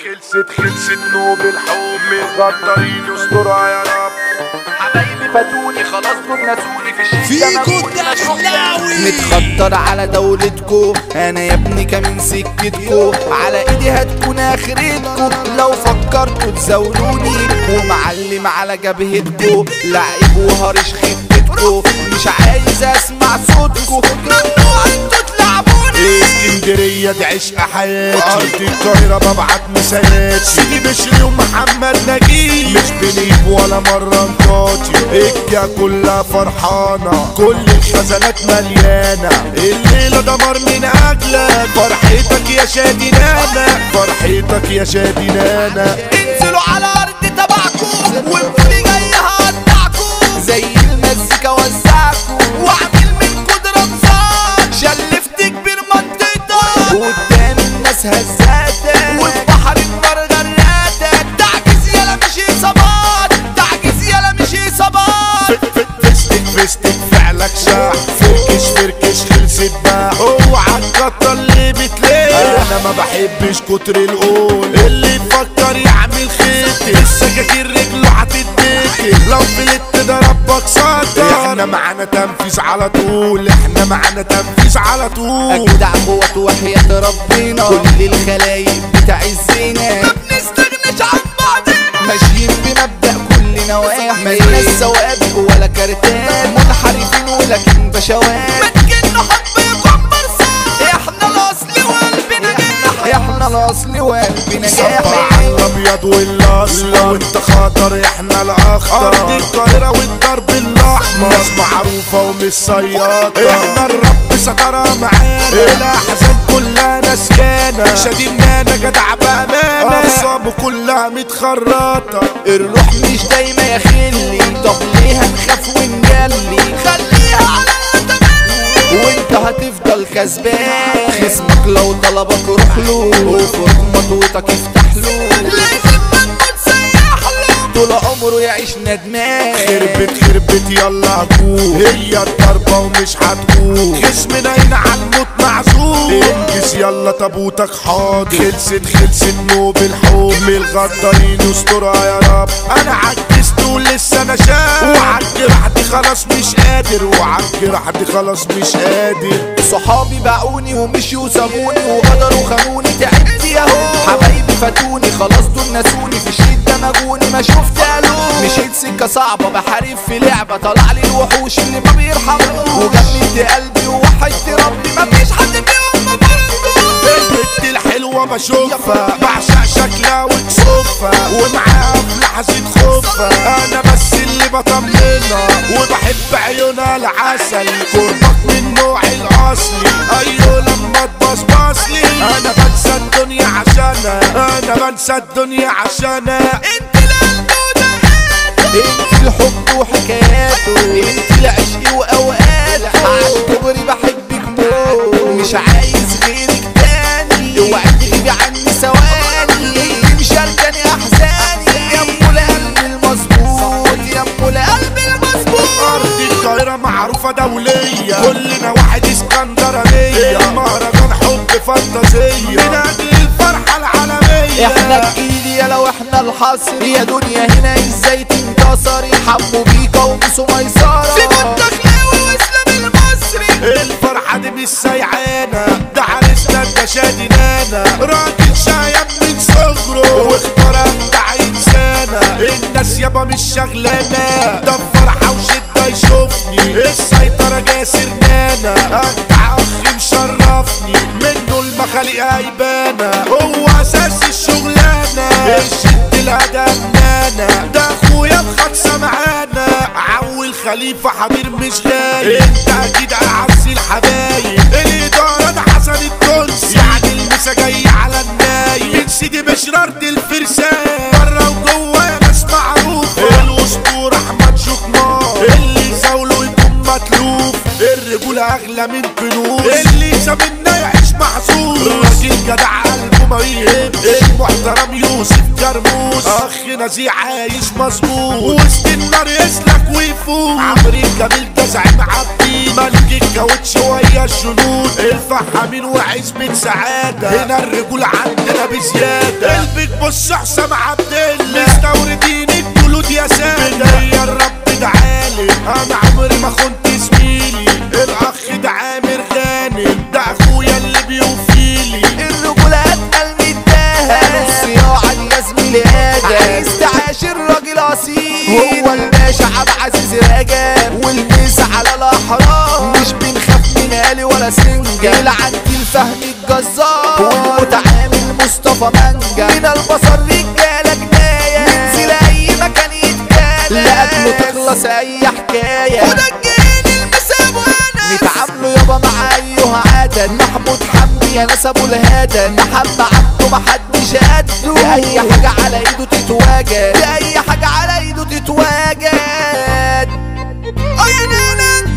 خلصت خلصت نوب الحب غدارين استرها يا رب حبايبي فاتوني خلاص دول نسوني في الشيء فيكو الدخلاوي متخطر على دولتكو انا يا ابني كمان سكتكو على ايدي هتكون اخرتكو لو فكرتوا تزاولوني ومعلم على جبهتكو لعيب وهرش خفتكو مش عايز اسمع صوتكو ممنوع انتوا تلعبوني اسكندرية دي عشق حياتي أرض القاهرة ببعت مساياتي سيدي بشري ومحمد نجيب مش بنيب ولا مرة نطاطي الجا كلها فرحانة كل الخزانات مليانة الليلة دمر من أجلك فرحتك يا شادي نانا فرحتك يا شادي نانا انزلوا على ارض تبعكم والفولي جاي هقطعكم زي المزيكا وزعكم واعمل من قدرة بصار شلفت كبير منطقتك قدام الناس هزاتك وفي بحر النار غرقاتك تعجز يلا مش اصابات تعجز يلا مش اصابات فستك فستك فعلك شاح فركش فركش خلصت بقى اوعى تكتر اللي بتلاقي انا ما بحبش كتر القول اللي يفكر يعمل خيط السكاكين رجله هتتبكي لو فلت ده ربك ستر احنا معانا تنفيذ على طول احنا معانا تنفيذ على طول اجدع قوة وحياة ربنا كل الخلايق بتعزنا ما بنستغناش عن بعضنا ماشيين بمبدأ كل نواحي ما يناس سوابق ولا كارتات منحرفين ولكن بشوات متكن حبكم برصاص احنا الاصل وقلبنا جاح احنا الاصل وقلبنا صبع جاح الابيض والاصفر وانت خاطر احنا الاخضر ارض القاهره والدرب الاحمر ناس معروفه ومش صياده احنا الرب سترى معانا الاحزان كلها نسكانه شادينا جدع بامانه اقسامه كلها متخرطه الروح مش دايما يا خلي طب ليه هنخاف ونجلي خليها على تملي وانت هتفضل كسبان خصمك لو طلبك روح له وفوق مضوطك افتح له لازم تموت سيح له طول عمره يعيش ندمان خربت خربت يلا هجوم هي الضربة ومش هتقوم جسمنا هنا على الموت معزوم انجز يلا تابوتك حاضر خلصت خلصت نوب الحب من الغدارين استرها يا رب انا عجزت ولسه انا شاب وعالجرح دي خلاص مش قادر وعالجرح دي خلاص مش قادر صحابي باعوني ومشيوا وسابوني وغدروا خانوني تعبت ياهو حبايبي فاتوني خلاص دول نسوني في الشدة مجوني ما شفت الو مشيت سكة صعبة بحارب في لعبة طلع لي الوحوش اللي ما بيرحموا وجننت قلبي ووحدت ربي ما فيش حد فيهم ما برضوش البت الحلوة بشوفها بعشق شكلها وكسوفها ومعاها في لحظة خوفها أنا بس اللي بطمنها وبحب عيونها العسل قربك من نوعي الأصلي أيوه لما تبصبصلي أنا بنسى الدنيا عشانها أنا بنسى الدنيا عشانها انت القلب انت الحب وحكاياته انت العشق واوقات عالكبري بحبك موت مش عايز غيرك تاني اوعي تغيبي عني ثواني انت مشاركاني احزاني يا ام القلب المظبوط يا ام القلب المظبوط أرض القاهرة معروفة دولية كلنا واحد اسكندرانية مهرجان حب فانتازية من أجل الفرحة العالمية احنا الجيل يا لو احنا الحصر يا دنيا هنا ازاي تنتصري حبوا بيكا ومسوا ميسرة في الدخلاوي واسلام المصري الفرحة دي مش سيعانة ده عريسنا ده شادينانا راجل شايب من صغره واختار ابدع انسانة الناس يابا مش شغلانة ده فرحة وشدة يشوفني السيطرة جاسر نانا ابدع اخ مشرفني منه المخالق هيبانة هو اساس الشغلانة الشد الهدى منانا ده اخويا بخمسة معانا عول خليفة حبير مش غايب انت اكيد اعز الحبايب الادارة ده حسن التونسي يعني المسا جاي على النايم من سيدي بشرارة الفرسان بره وجوه يا ناس معروفة الاسطورة احمد شكمان اللي يزاوله يكون متلوف الرجولة اغلى من كنوز اللي سابنا يعيش محظوظ راجل جدع قلبه ما يهمش المحترم يوسف كرموز اخ نزيع عايش مظبوط وسط النار يسلك ويفوت عمري جميل ده زعيم عبدي ملك الكاوتش ويا الجنود الفحامين وعزبة سعادة هنا الرجولة عندنا بزيادة البيج بص حسام عبد الله مستوردين الجلود يا سادة يا الرب تعالي انا عمري ما خنت زميلي الاخ ده عامر غانم ده اخويا اللي بيوفيلي الرجولة اتقل من الدهب الصياعة دي يا زميلي ادم عايز تعاش الراجل اصيل هو الباشا عبد العزيز رجب والميس على الاحرار مش بنخاف من آلي ولا سنجة يلعن الفهم الجزار والمتعامل مصطفى منجا من البصر رجالة جناية ننزل اي مكان يتكلم لقبله تخلص اي حكاية وده الجيل المساب وانا نتعاملوا يابا مع ايها عدد محمود حمدي يا نسبه الهدد محمد عبده محدش قده في اي حاجة على ايده تتواجد في اي حاجة على ايده تتواجد اه يا نانا